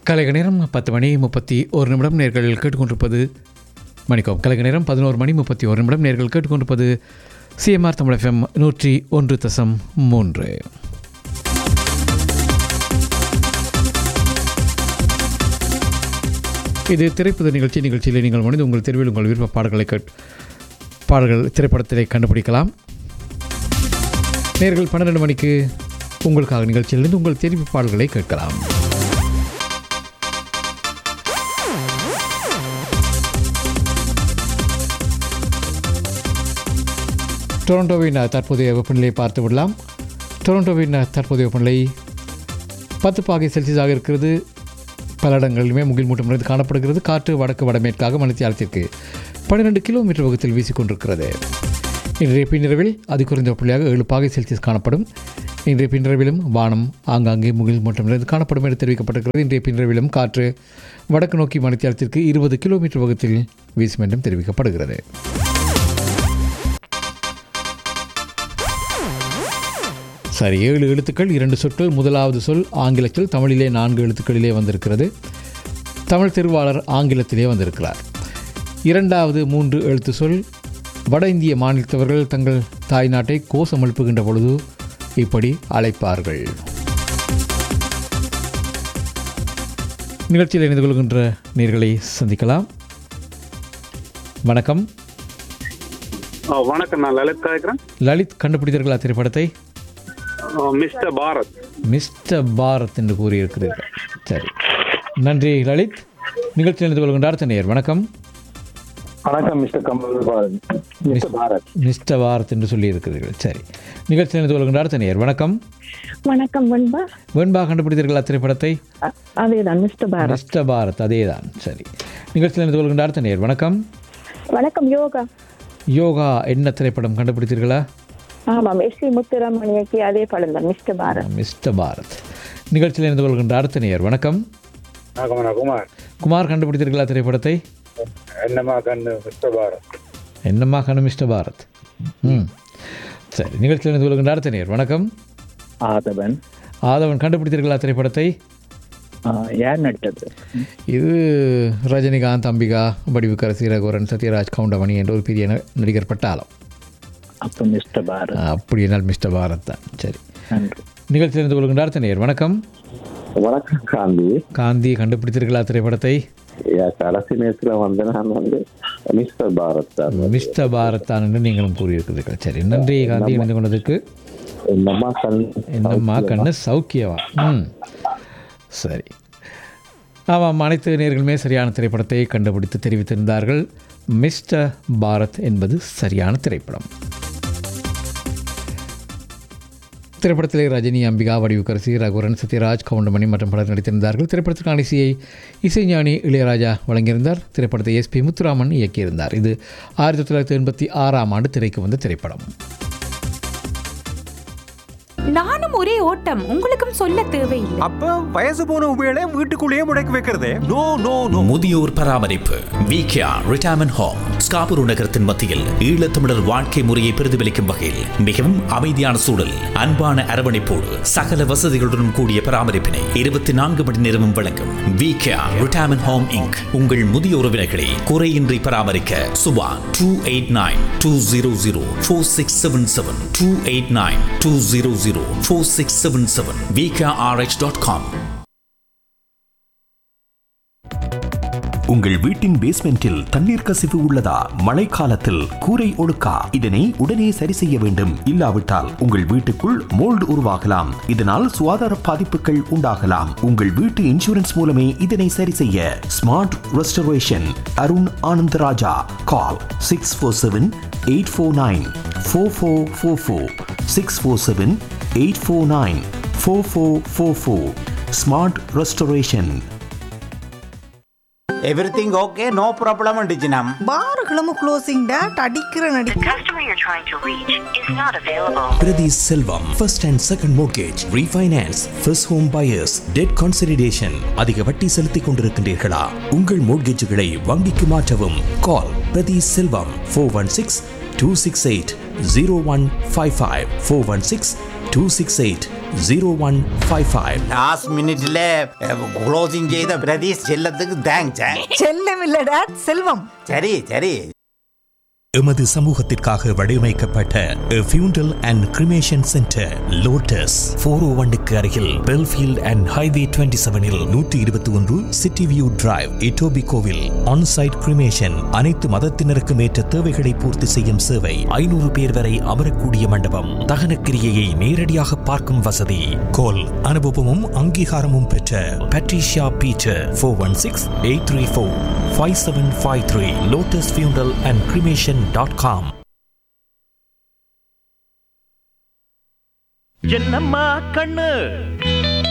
கலைக நேரம் பத்து மணி முப்பத்தி ஒரு நிமிடம் நேர்கள் கேட்டுக்கொண்டிருப்பது மணிக்கோம் கலைக நேரம் பதினோரு மணி முப்பத்தி ஒரு நிமிடம் நேர்கள் கேட்டுக்கொண்டிருப்பது சிஎம்ஆர் தமிழ் எஃப்எம் நூற்றி ஒன்று தசம் மூன்று இது திரைப்பட நிகழ்ச்சி நிகழ்ச்சியில் நீங்கள் மனித உங்கள் தெருவில் உங்கள் விருப்ப பாடல்களை கேட் பாடல்கள் திரைப்படத்திலே கண்டுபிடிக்கலாம் நேர்கள் பன்னிரெண்டு மணிக்கு உங்களுக்காக நிகழ்ச்சியிலிருந்து உங்கள் தெரிவு பாடல்களை கேட்கலாம் டொரண்டோவின் தற்போதைய வெப்பநிலையை பார்த்து விடலாம் டொரண்டோவின் தற்போதைய வெப்பநிலை பத்து பாகை செல்சியஸாக இருக்கிறது பல இடங்களிலுமே முகில் மூட்டம் நிறைந்து காணப்படுகிறது காற்று வடக்கு வடமேற்காக மணித்தியாலத்திற்கு பன்னிரெண்டு கிலோமீட்டர் வேகத்தில் வீசிக்கொண்டிருக்கிறது இன்றைய பின்னிரவில் அதி குறைந்த புள்ளியாக ஏழு பாகை செல்சியஸ் காணப்படும் இன்றைய பின்னிரவிலும் வானம் ஆங்காங்கே முகில் மூட்டம் நிறைந்து காணப்படும் என தெரிவிக்கப்பட்டிருக்கிறது இன்றைய பின்னிரவிலும் காற்று வடக்கு நோக்கி மணித்தியாலத்திற்கு இருபது கிலோமீட்டர் வேகத்தில் வீசும் என்றும் தெரிவிக்கப்படுகிறது சரி ஏழு எழுத்துக்கள் இரண்டு சொற்கள் முதலாவது சொல் ஆங்கிலத்தில் தமிழிலே நான்கு எழுத்துக்களிலே வந்திருக்கிறது தமிழ் திருவாளர் ஆங்கிலத்திலே வந்திருக்கிறார் இரண்டாவது மூன்று எழுத்து சொல் வட இந்திய மாநிலத்தவர்கள் தங்கள் தாய்நாட்டை கோஷம் எழுப்புகின்ற பொழுது இப்படி அழைப்பார்கள் நிகழ்ச்சியில் இணைந்து கொள்கின்ற நேர்களை சந்திக்கலாம் வணக்கம் ஆ, வணக்கம் நான் லலித் காய்க்கிறேன் லலித் கண்டுபிடித்தீர்களா திரைப்படத்தை மிஸ்டர் பாரத் மிஸ்டர் பாரத் என்று கூறியிருக்கிறீர்கள் சரி நன்றி லலித் நிகழ்ச்சி இணைந்து கொள்கின்ற அடுத்த நேயர் வணக்கம் வணக்கம் mister Kamal Bharat mister Bharat mister Bharat என்று சொல்லியிருக்கிறீர்கள் சரி நிகழ்ச்சி இணைந்து கொள்கின்ற அடுத்த நேயர் வணக்கம் வணக்கம் வெண்பா வெண்பா கண்டுபிடித்தீர்களா திரைப்படத்தை அ- அதேதான் மிஸ்டர் பாரத் மிஸ்டர் பாரத் அதேதான் சரி நிகழ்ச்சி இணைந்து கொள்கின்ற அடுத்த நேயர் வணக்கம் வணக்கம் யோகா யோகா என்ன திரைப்படம் கண்டுபிடித்தீர்களா ஆமாம் எஸ் சி முத்துராமணியக்கு அதே படம் தான் மிஸ்டர் பாரத் மிஸ்டர் பாரத் நிகழ்ச்சியில் இணைந்து கொள்கின்ற அடுத்த நேயர் வணக்கம் வணக்கம் குமார் குமார் கண்டுபிடித்தீர்களா திரைப்படத்தை என்னமா கண்ணு மிஸ்டர் பாரத் என்னம்மா கண்ணு மிஸ்டர் பாரத் ம் சரி நிகழ்ச்சியில் இணைந்து கொள்கின்ற அடுத்த நேயர் வணக்கம் ஆதவன் ஆதவன் கண்டுபிடித்தீர்களா திரைப்படத்தை ஆ, யார் நடித்தது இது ரஜினிகாந்த் அம்பிகா வடிவுக்கரசி ரகுவரன் சத்யராஜ் கவுண்டமணி என்ற ஒரு பெரிய ந- நடிகர் பட்டாளம் அப்போ மிஸ்டர் பாரத் அப்படி என்னால் மிஸ்டர் பாரத் தான் சரி நன்றி நிகழ்ச்சியில் இருந்து கொள்கின்ற அடுத்த நேயர் வணக்கம் வணக்கம் காந்தி காந்தி கண்டுபிடித்தீர்களா திரைப்படத்தை என் கடைசி நேரத்துல வந்து நான் வந்து மிஸ்டர் பாரத் தான் மிஸ்டர் பாரத் தான் என்று நீங்களும் கூறியிருக்கிறீர்கள் சரி நன்றி காந்தி இணைந்து கொண்டதுக்கு என்னம்மா கண் என்னம்மா கண்ணு சௌக்கியவா ம் சரி ஆமாம் அனைத்து நேர்களுமே சரியான திரைப்படத்தை கண்டுபிடித்து தெரிவித்திருந்தார்கள் மிஸ்டர் பாரத் என்பது சரியான திரைப்படம் திரைப்படத்திலே ரஜினி அம்பிகா வடிவுக்கரசி ரகுவரன் சத்யராஜ் கவுண்டமணி மற்றும் பலர் நடித்திருந்தார்கள் திரைப்படத்திற்கான இசையை இசைஞானி இளையராஜா வழங்கியிருந்தார் திரைப்படத்தை எஸ்பி முத்துராமன் இயக்கியிருந்தார் இது ஆயிரத்தி தொள்ளாயிரத்தி எண்பத்தி ஆறாம் ஆண்டு திரைக்கு வந்த திரைப்படம் நானும் ஒரே ஓட்டம் உங்களுக்கும் சொல்ல தேவையில்லை அப்ப வயசு போன உபயோக வீட்டுக்குள்ளேயே முடக்கி வைக்கிறதே நோ நோ நோ முதியோர் பராமரிப்பு விகேஆர் ரிட்டையர்மெண்ட் ஹோம் ஸ்காபுரு நகரத்தின் மத்தியில் ஈழத்தமிழர் வாழ்க்கை முறையை பிரதிபலிக்கும் வகையில் மிகவும் அமைதியான சூழல் அன்பான அரவணைப்போடு சகல வசதிகளுடன் கூடிய பராமரிப்பினை இருபத்தி நான்கு மணி நேரமும் வழங்கும் விகேஆர் ரிட்டையர்மெண்ட் ஹோம் இங்க் உங்கள் முதிய உறவினர்களை குறையின்றி பராமரிக்க Subha two eight nine two zero zero four six seven seven two eight nine two zero zero four six seven seven VKRH dot com உங்கள் வீட்டின் பேஸ்மெண்டில் தண்ணீர் கசிவு உள்ளதா மழைக்காலத்தில் கூரை ஒழுக்கா இதனை உடனே சரி செய்ய வேண்டும் இல்லாவிட்டால் உங்கள் வீட்டுக்குள் மோல்டு உருவாகலாம் இதனால் சுகாதார பாதிப்புகள் உண்டாகலாம் உங்கள் வீட்டு இன்சூரன்ஸ் மூலமே இதனை சரி செய்ய smart restoration Arun Anandaraja call six four seven eight four nine four four four four six four seven eight four nine four four four four smart restoration everything okay no problem டிஜினம் பாருகளும் க்ளோசிங் டேட் அடிக்கிற நடி Pradhi Selvam, first and second mortgage, refinance, first home buyers, debt consolidation. அதிக வட்டி செலுத்திக் கொண்டிருக்கின்றீர்களா உங்கள் மோட்கேஜுகளை வங்கிக்கு மாற்றவும் call Prathi Selvam four one six two six eight zero one five five four one six two six eight zero one five five last மினிட்ல closing செய்த பிரதீஷ் செல்லத்துக்கு thanks செல்லம் இல்ல டேட் செல்வம் சரி சரி எமது சமூகத்திற்காக வடிவமைக்கப்பட்ட funeral and cremation centre Lotus four O ஒன்னுக்கு அருகில் பெல்ஃபீல்ட் அண்ட் ஹைவே டுவெண்ட்டி செவனில் நூற்றி இருபத்தி ஒன்று சிட்டி வியூ டிரைவ் இட்டோபி கோவில் ஆன்சைட் கிரிமேஷன் அனைத்து மதத்தினருக்கும் ஏற்ற தேவைகளை பூர்த்தி செய்யும் சேவை ஐநூறு பேர் வரை அமரக்கூடிய மண்டபம் தகனக்கிரியையை நேரடியாக பார்க்கும் வசதி கோல் அனுபவமும் அங்கீகாரமும் பெற்ற Patricia Peter four one six eight three four five seven five three Lotus funeral and cremation dot com என்னம்மா கண்ணு